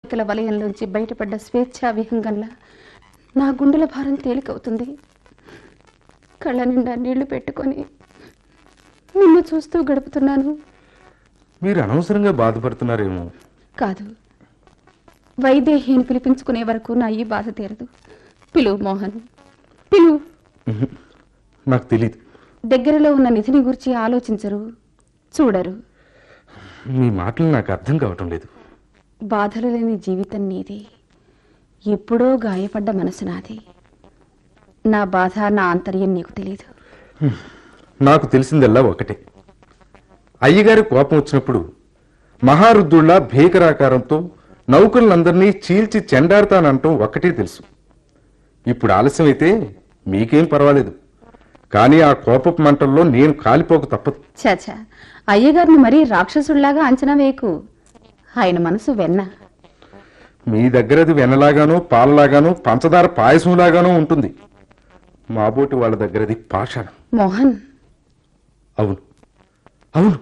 కోరికల వలయంలోంచి బయటపడ్డ స్వేచ్ఛా విహంగంలా నా గుండెల భారం తేలికవుతుంది కళ్ళ నిండా నీళ్లు పెట్టుకొని నిన్ను చూస్తూ గడుపుతున్నాను మీరు అనవసరంగా బాధపడుతున్నారేమో కాదు వైదేహిని పిలిపించుకునే వరకు నా ఈ బాధ తీరదు పిలువు మోహన్ పిలువు నాకు తెలియదు దగ్గరలో ఉన్న నిధిని గురించి ఆలోచించరు చూడరు మీ మాటలు నాకు అర్థం కావటం లేదు బాధలు లేని జీవితం నీది ఎప్పుడో గాయపడ్డ మనసు నాది నా బాధ నా ఆంతర్యం నీకు తెలియదు నాకు తెలిసిందల్లా ఒకటే అయ్యగారి కోపం వచ్చినప్పుడు మహారుద్రుళ్ళ భీకరాకారంతో నౌకలందరినీ చీల్చి చెండాడతానంటాం ఒక్కటే తెలుసు ఇప్పుడు ఆలస్యమైతే మీకేం పర్వాలేదు కానీ ఆ కోపపు మంటల్లో నేను కాలిపోక తప్పదు చాచా అయ్యగారిని మరీ రాక్షసుడిలాగా అంచనా వేయకు ఆయన మనసు వెన్న మీ దగ్గరది వెనలాగానో పాలలాగానో పంచదార పాయసంలాగానో ఉంటుంది మాబోటి వాళ్ళ దగ్గరది పాషాణం మోహన్ అవును అవును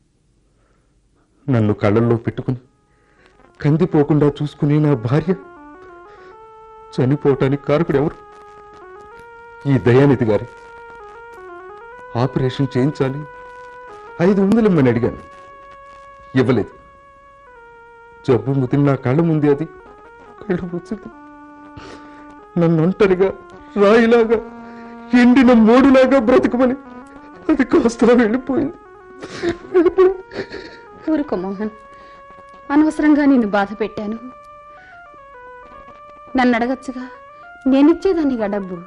నన్ను కళ్ళల్లో పెట్టుకుని కందిపోకుండా చూసుకునే నా భార్య చనిపోవటానికి కారకుడు ఎవరు ఈ దయానిధి గారి ఆపరేషన్ చేయించాలి ఐదు వందలమ్మని అడిగాను ఇవ్వలేదు జబ్బు ముదిరి నా కళ్ళ ముందే అది కళ్ళు వచ్చింది నన్ను ఒంటరిగా రాయిలాగా ఎండిన మోడులాగా బ్రతకమని అది కాస్త వెళ్ళిపోయింది వెళ్ళిపోయింది ఊరుకో మోహన్ అనవసరంగా నిన్ను బాధ పెట్టాను నన్ను అడగచ్చుగా నేనిచ్చేదానిగా డబ్బు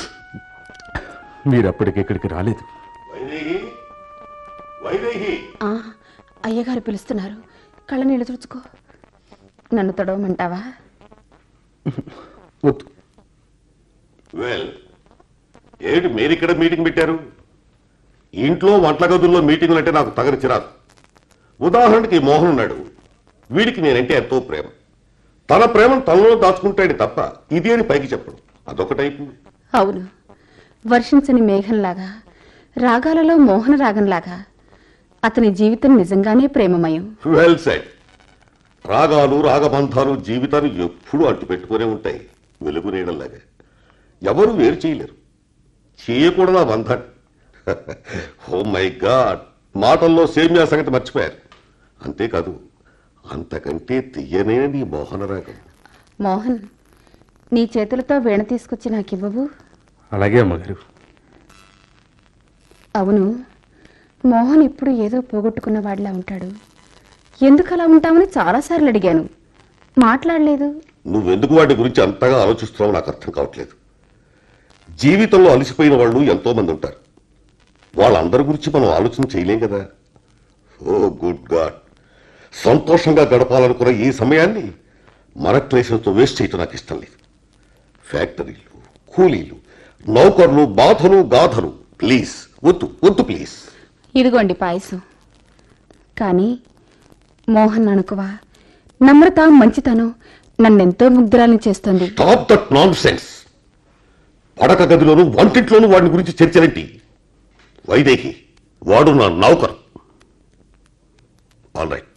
మీరు అప్పటికిక్కడికి రాలేదు వైదేహి వైదేహి ఆ, అయ్యగారు పిలుస్తున్నారు కళ్ళ నీళ్ళు తుడుచుకో నన్ను తొడవమంటావా వద్దు వెల్ ఏమిటి మీరు ఇక్కడ మీటింగ్ పెట్టారు ఇంట్లో వంటల గదుల్లో మీటింగులు అంటే నాకు తగని చిరాకు ఉదాహరణకి మోహన్ ఉన్నాడు వీడికి నేనంటే ఎంతో ప్రేమ తన ప్రేమను తనలో దాచుకుంటాడు తప్ప ఇది అని పైకి చెప్పడు అదొకటైపు అవును వర్షించని మేఘంలాగా రాగాలలో మోహన రాగంలాగా అతని జీవితం నిజంగానే ప్రేమమయం వెల్ సెట్ రాగాలు రాగబంధాలు జీవితాన్ని ఎప్పుడూ అంటు పెట్టుకునే ఉంటాయి వెలుగు నీడల్లాగా ఎవరు వేరు చేయలేరు చేయకూడదు ఆ బంధాన్ని ఓ మై గాడ్ మాటల్లో సేమ్యా సంగతి మర్చిపోయారు అంతేకాదు అంతకంటే తీయనే నీ మోహన రాగం మోహన్ నీ చేతులతో వీణ తీసుకొచ్చి నాకివ్వవు అలాగే అమ్మగారు అవును మోహన్ ఇప్పుడు ఏదో పోగొట్టుకున్న వాడిలా ఉంటాడు ఎందుకు అలా ఉంటామని చాలాసార్లు అడిగాను మాట్లాడలేదు నువ్వెందుకు వాటి గురించి అంతగా ఆలోచిస్తున్నావు నాకు అర్థం కావట్లేదు జీవితంలో అలసిపోయిన వాళ్ళు ఎంతో మంది ఉంటారు వాళ్ళందరి గురించి మనం ఆలోచన చేయలేం కదా ఓ గుడ్ గాడ్ సంతోషంగా గడపాలనుకున్న ఈ సమయాన్ని మనక్లేశంతో వేస్ట్ చేయటం నాకు ఇష్టం లేదు ఫ్యాక్టరీలు కూలీలు నౌకర్లు బాధలు గాథలు ప్లీజ్ వద్దు వద్దు ప్లీజ్ ఇదిగోండి పాయసం కానీ మోహన్ అనుకువా నమ్రత మంచితనం నన్నెంతో ముగ్ధురాలని చేస్తుంది టాప్ దట్ నాన్ సెన్స్ పడక గదిలోను వంటింట్లోనూ వాడిని గురించి చర్చలేంటి వైదేహి వాడు నా నౌకర్ ఆల్ రైట్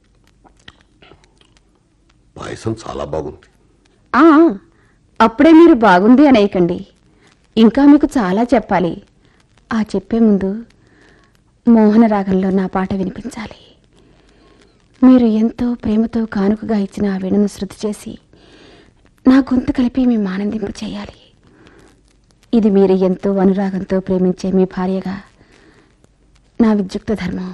పాయసం చాలా బాగుంది ఆ, అప్పుడే మీరు బాగుంది అనేయకండి ఇంకా మీకు చాలా చెప్పాలి ఆ చెప్పే ముందు మోహన రాగంలో నా పాట వినిపించాలి మీరు ఎంతో ప్రేమతో కానుకగా ఇచ్చిన ఆ వీణను శృతి చేసి నా గొంతు కలిపి మేము ఆనందింప చేయాలి ఇది మీరు ఎంతో అనురాగంతో ప్రేమించే మీ భార్యగా నా విద్యుక్త ధర్మం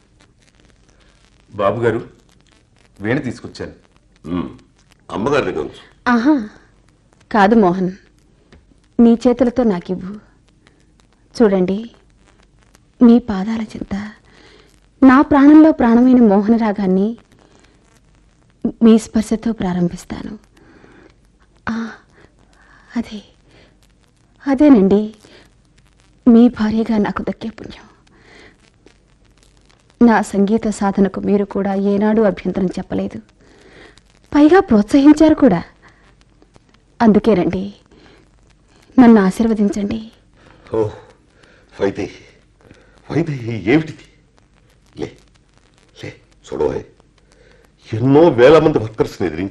బాబు గారు వీణ తీసుకొచ్చాను అమ్మగారి దగ్గర ఉంచు. ఆహా కాదు మోహన్ నీ చేతులతో నాకివ్వు చూడండి మీ పాదాల చింత నా ప్రాణంలో ప్రాణమైన మోహన రాగాన్ని మీ స్పర్శతో ప్రారంభిస్తాను ఆ, అదే అదేనండి మీ భార్యగా నాకు దక్కే పుణ్యం నా సంగీత సాధనకు మీరు కూడా ఏనాడు అభ్యంతరం చెప్పలేదు పైగా ప్రోత్సహించారు కూడా అందుకేనండి నన్ను ఆశీర్వదించండి ఓ వైదేహి వైదేహి ఏమిటిది లే లే చూడవే ఎన్నో వేల మంది వర్కర్స్ని ఎదిరించి